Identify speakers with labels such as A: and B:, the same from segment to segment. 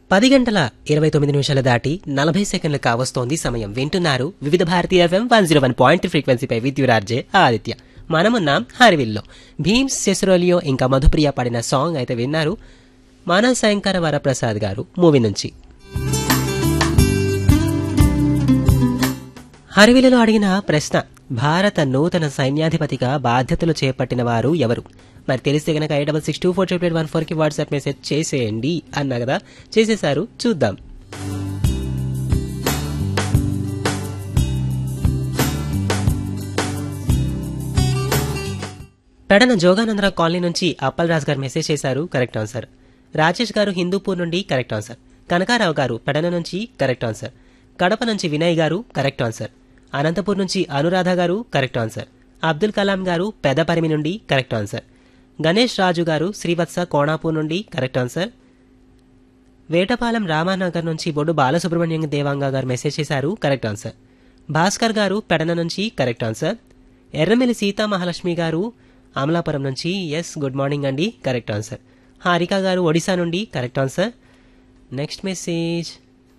A: పది గంటల ఇరవై తొమ్మిది నిమిషాలు దాటి నలభై సెకండ్లు కావస్తోంది సమయం వింటున్నారు Vividh Bharati FM one zero one point ఫ్రీక్వెన్సీపై విద్యురార్జే ఆదిత్య మనమున్నాం హరివిల్లో భీమ్స్ సెసరోలియో ఇంకా మధుప్రియ పాడిన సాంగ్ అయితే విన్నారు మన శంకర వరప్రసాద్ గారు మూవీ నుంచి హరివిలలో అడిగిన ప్రశ్న భారత నూతన సైన్యాధిపతిగా బాధ్యతలు చేపట్టిన వారు ఎవరు మరి తెలిస్తే గనక ఐ double six two four triple one ఫోర్కి వాట్సాప్ మెసేజ్ చేసేయండి అన్నా కదా చేసేశారు చూద్దాం పెడన జోగానందరావు కాలనీ నుంచి అప్పల్ రాజ్ గారు మెసేజ్ చేశారు కరెక్ట్ ఆన్సర్ రాజేష్ గారు హిందూపూర్ నుండి కరెక్ట్ ఆన్సర్ కనకారావు గారు పెడన నుంచి కరెక్ట్ ఆన్సర్ కడప నుంచి వినయ్ గారు కరెక్ట్ ఆన్సర్ అనంతపూర్ నుంచి అనురాధ గారు కరెక్ట్ ఆన్సర్ అబ్దుల్ కలాం గారు పెదపరిమి నుండి కరెక్ట్ ఆన్సర్ గణేష్ రాజు గారు శ్రీవత్స కోణాపూర్ నుండి కరెక్ట్ ఆన్సర్ వేటపాలెం రామానగర్ నుంచి బొడ్డు బాలసుబ్రహ్మణ్యం దేవాంగ గారు మెసేజ్ చేశారు కరెక్ట్ ఆన్సర్ భాస్కర్ గారు పెడన నుంచి కరెక్ట్ ఆన్సర్ ఎర్రమిల్లి సీతా మహాలక్ష్మి గారు అమలాపురం నుంచి ఎస్ గుడ్ మార్నింగ్ అండి కరెక్ట్ ఆన్సర్ హారిక గారు ఒడిశా నుండి కరెక్ట్ ఆన్సర్ నెక్స్ట్ మెసేజ్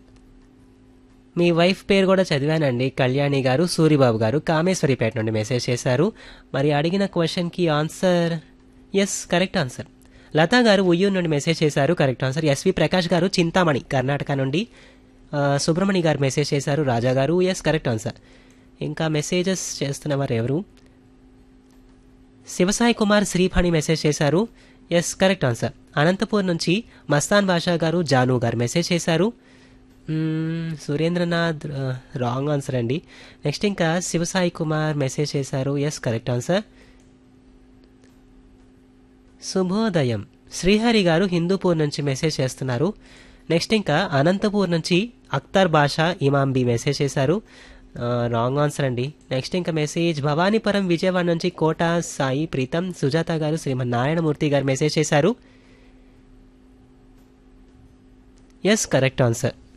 A: మీ వైఫ్ పేరు కూడా చదివానండి కళ్యాణి గారు సూరిబాబు గారు కామేశ్వరిపేట నుండి మెసేజ్ చేశారు మరి అడిగిన క్వశ్చన్కి answer yes correct answer Latha garu Uyyuru నుండి మెసేజ్ చేశారు కరెక్ట్ ఆన్సర్ ఎస్వి ప్రకాష్ గారు చింతామణి కర్ణాటక నుండి ఆ, సుబ్రహ్మణి గారు మెసేజ్ చేశారు Raja garu yes correct answer ఇంకా మెసేజెస్ చేస్తున్నవారు ఎవరు శివసాయి కుమార్ శ్రీఫణి మెసేజ్ చేశారు ఎస్ కరెక్ట్ ఆన్సర్ అనంతపూర్ నుంచి మస్తాన్ బాషా గారు జాను గారు మెసేజ్ చేశారు మ్మ్, సురేంద్రనాథ్ ఆ, రాంగ్ ఆన్సర్ అండి నెక్స్ట్ ఇంకా శివసాయి కుమార్ మెసేజ్ చేశారు ఎస్ కరెక్ట్ ఆన్సర్ శుభోదయం శ్రీహరి గారు హిందూపూర్ నుంచి మెసేజ్ చేస్తున్నారు నెక్స్ట్ ఇంకా అనంతపూర్ నుంచి అఖ్తర్ బాషా ఇమాంబి మెసేజ్ చేశారు రాంగ్ ఆన్సర్ అండి నెక్స్ట్ ఇంకా మెసేజ్ భవానీపురం విజయవాడ నుంచి కోట సాయి ప్రీతం సుజాత గారు శ్రీమన్ నారాయణమూర్తి గారు మెసేజ్ చేశారు ఎస్ కరెక్ట్ ఆన్సర్